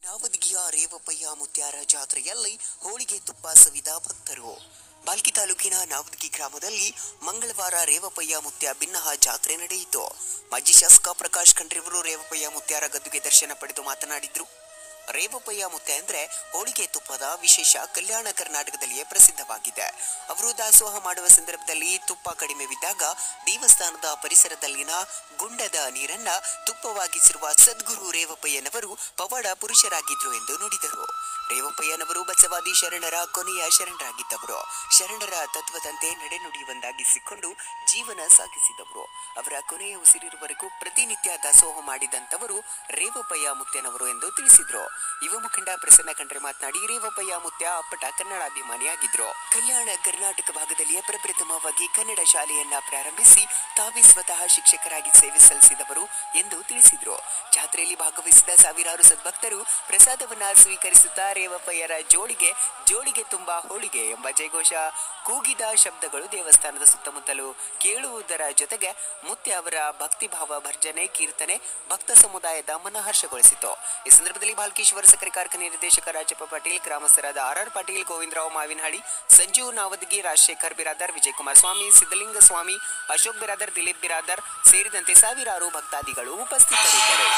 ನಾವದಗಿಯ ರೇವಪ್ಪಯ್ಯ ಮುತ್ಯಾರ ಜಾತ್ರೆಯಲ್ಲಿ ಹೋಳಿಗೆ ತುಪ್ಪ ಸವಿದ ಭಕ್ತರು ಬಾಲ್ಕಿ ತಾಲೂಕಿನ ನಾವದಗಿ ಗ್ರಾಮದಲ್ಲಿ ಮಂಗಳವಾರ ರೇವಪ್ಪಯ್ಯ ಮುತ್ಯ ಭಿನ್ನಹ ಜಾತ್ರೆ ನಡೆಯಿತು ಮಾಜಿ ಶಾಸಕ ಪ್ರಕಾಶ್ ಖಂಡ್ರಿವರು ರೇವಪ್ಪಯ್ಯ ಮುತ್ಯಾರ ಗದ್ದುಗೆ ದರ್ಶನ ಪಡೆದು ಮಾತನಾಡಿದ್ರು ರೇವಪ್ಪಯ್ಯ ಮುತ್ತೆ ಅಂದ್ರೆ ಹೋಳಿಗೆ ತುಪ್ಪದ ವಿಶೇಷ ಕಲ್ಯಾಣ ಕರ್ನಾಟಕದಲ್ಲಿಯೇ ಪ್ರಸಿದ್ಧವಾಗಿದೆ ಅವರು ದಾಸೋಹ ಮಾಡುವ ಸಂದರ್ಭದಲ್ಲಿ ತುಪ್ಪ ಕಡಿಮೆ ಬಿದ್ದಾಗ ದೇವಸ್ಥಾನದ ಪರಿಸರದಲ್ಲಿನ ಗುಂಡದ ನೀರನ್ನ ತುಪ್ಪವಾಗಿಸಿರುವ ಸದ್ಗುರು ರೇವಪ್ಪಯ್ಯನವರು ಪವಾಡ ಪುರುಷರಾಗಿದ್ರು ಎಂದು ನುಡಿದರು ರೇವಪ್ಪಯ್ಯನವರು ಬಸವಾದಿ ಶರಣರ ಕೊನೆಯ ಶರಣರಾಗಿದ್ದವರು ಶರಣರ ತತ್ವದಂತೆ ನಡೆನುಡಿಯೊಂದಾಗಿಸಿಕೊಂಡು ಜೀವನ ಸಾಗಿಸಿದವರು ಅವರ ಕೊನೆಯ ಉಸಿರಿರುವವರೆಗೂ ಪ್ರತಿನಿತ್ಯ ದಾಸೋಹ ಮಾಡಿದಂತವರು ರೇವಪ್ಪಯ್ಯ ಮುತ್ಯನವರು ಎಂದು ತಿಳಿಸಿದ್ರು ಯುವ ಮುಖಂಡ ಪ್ರಸನ್ನ ಖಂಡ್ರೆ ಮಾತನಾಡಿ ರೇವಪ್ಪಯ್ಯ ಮುತ್ಯ ಅಪ್ಪಟ ಕನ್ನಡಾಭಿಮಾನಿಯಾಗಿದ್ರು ಕಲ್ಯಾಣ ಕರ್ನಾಟಕ ಭಾಗದಲ್ಲಿಯೇ ಪ್ರಪ್ರಥಮವಾಗಿ ಕನ್ನಡ ಶಾಲೆಯನ್ನ ಪ್ರಾರಂಭಿಸಿ ತಾವೇ ಸ್ವತಃ ಶಿಕ್ಷಕರಾಗಿ ಸೇವೆ ಸಲ್ಲಿಸಿದವರು ಎಂದು ತಿಳಿಸಿದ್ರು ಜಾತ್ರೆಯಲ್ಲಿ ಭಾಗವಹಿಸಿದ ಸಾವಿರಾರು ಸದ್ಭಕ್ತರು ಪ್ರಸಾದವನ್ನ ಸ್ವೀಕರಿಸುತ್ತಾ ರೇವಪ್ಪಯ್ಯರ ಜೋಡಿಗೆ ಜೋಡಿಗೆ ತುಂಬಾ ಹೋಳಿಗೆ ಎಂಬ ಜಯಘೋಷ ಕೂಗಿದ ಶಬ್ದಗಳು ದೇವಸ್ಥಾನದ ಸುತ್ತಮುತ್ತಲು ಕೇಳುವುದರ ಜೊತೆಗೆ ಮುತ್ಯ ಅವರ ಭಕ್ತಿಭಾವ ಭರ್ಜನೆ ಕೀರ್ತನೆ ಭಕ್ತ ಸಮುದಾಯದ ಮನಹರ್ಷಗೊಳಿಸಿತು ಈ ಸಂದರ್ಭದಲ್ಲಿ ಬಾಲ್ಕೇಶ್ವರ ಸಕ್ಕರೆ ಕಾರ್ಖಾನೆ ನಿರ್ದೇಶಕ ರಾಜಪ್ಪ ಪಾಟೀಲ್ ಗ್ರಾಮಸ್ಥರಾದ ಆರ್ ಆರ್ ಪಾಟೀಲ್ ಗೋವಿಂದರಾವ್ ಮಾವಿನಹಳ್ಳಿ ಸಂಜು ನಾವದಗಿ ರಾಜಶೇಖರ್ ಬಿರಾದರ್ ವಿಜಯಕುಮಾರ್ ಸ್ವಾಮಿ ಸಿದ್ದಲಿಂಗ ಸ್ವಾಮಿ ಅಶೋಕ್ ಬಿರಾದರ್ ದಿಲೀಪ್ ಬಿರಾದರ್ ಸೇರಿದಂತೆ ಸಾವಿರಾರು ಭಕ್ತಾದಿಗಳು ಉಪಸ್ಥಿತರಿದ್ದರು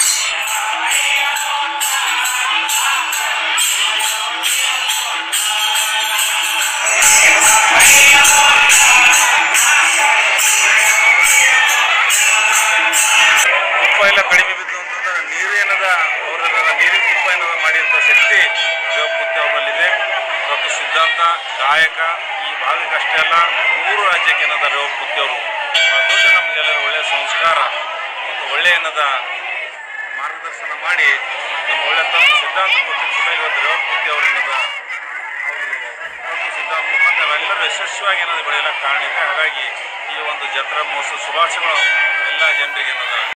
ತುಪ್ಪ ಎಲ್ಲ ಕಡಿಮೆ ಬಿದ್ದು ಅಂತಂದ್ರೆ ನೀರು ಏನದ ಅವರ ನೀರಿನ ತುಪ್ಪ ಏನದ ಮಾಡಿದಂಥ ಶಕ್ತಿ ದೇವಪುತ್ಯ ಅವರಲ್ಲಿದೆ ಮತ್ತು ಸಿದ್ಧಾಂತ ಗಾಯಕ ಈ ಭಾಗಕ್ಕೆ ಅಷ್ಟೇ ಅಲ್ಲ ಮೂರು ರಾಜ್ಯಕ್ಕೆ ಏನದ ರೇವಪುತ್ಯ ಅವರು ದೊಡ್ಡ ನಮಗೆಲ್ಲರೂ ಒಳ್ಳೆಯ ಸಂಸ್ಕಾರ ಮತ್ತು ಒಳ್ಳೆಯ ಏನದ ಮಾರ್ಗದರ್ಶನ ಮಾಡಿ ನಮ್ಮ ಒಳ್ಳೆಯ ತತ್ವ ಸಿದ್ಧಾಂತ ಕೊಟ್ಟಿದ್ದು ಕೂಡ ಇವತ್ತು ರೇವಪುತ್ಯ ಅವರು ಏನದ ಅವರು ತತ್ವ ಸಿದ್ಧಾಂತ ಮುಖಾಂತರ ನಾವೆಲ್ಲರೂ ಯಶಸ್ವಿಯಾಗಿ ಏನದ ಬೆಳೆಯಲಿಕ್ಕೆ ಕಾರಣ ಇದೆ ಹಾಗಾಗಿ ಈ ಒಂದು ಜಾತ್ರಾ ಮಹೋತ್ಸವ ಶುಭಾಶಯಗಳು ಎಲ್ಲ ಜನರಿಗೆ ಏನದ